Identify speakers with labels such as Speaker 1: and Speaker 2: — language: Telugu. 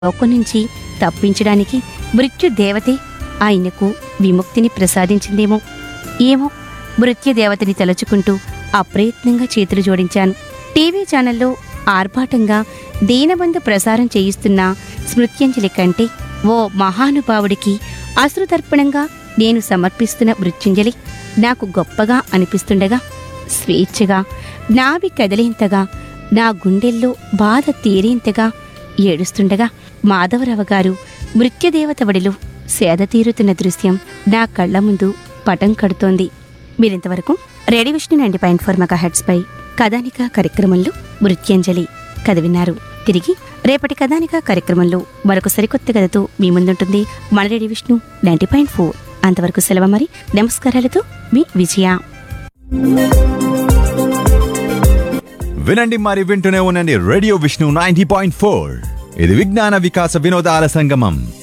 Speaker 1: లోకం నుంచి తప్పించడానికి మృత్యు దేవతే ఆయనకు విముక్తిని ప్రసాదించిందేమో ఏమో మృత్యు దేవతని తలుచుకుంటూ అప్రయత్నంగా చేతులు జోడించాను టీవీ ఛానల్లో ఆర్భాటంగా దీనబంధు ప్రసారం చేయిస్తున్న స్మృత్యంజలి కంటే ఓ మహానుభావుడికి అశ్రుతర్పణంగా నేను సమర్పిస్తున్న మృత్యుంజలి నాకు గొప్పగా అనిపిస్తుండగా స్వేచ్ఛగా నావి కదిలేంతగా నా గుండెల్లో బాధ తీరేంతగా ఏడుస్తుండగా మాధవరావు గారు మృత్యుదేవత వడిలో సేద తీరుతున్న దృశ్యం నా కళ్ళ ముందు పటం కడుతోంది మీరింతవరకు radio Vishnu ninety point four megahertz పై కథానిక కార్యక్రమంలో మృత్యంజలి కథ విన్నారు తిరిగి రేపటి కథానిక కార్యక్రమంలో మరొక సరికొత్త కథతో మీ ముందుంటుంది మన radio Vishnu ninety point four అంతవరకు సెలవు మరి నమస్కారాలతో మీ విజయ
Speaker 2: వినండి మరి వింటూనే ఉండండి radio Vishnu ninety point four ఇది విజ్ఞాన వికాస వినోదాల సంగమం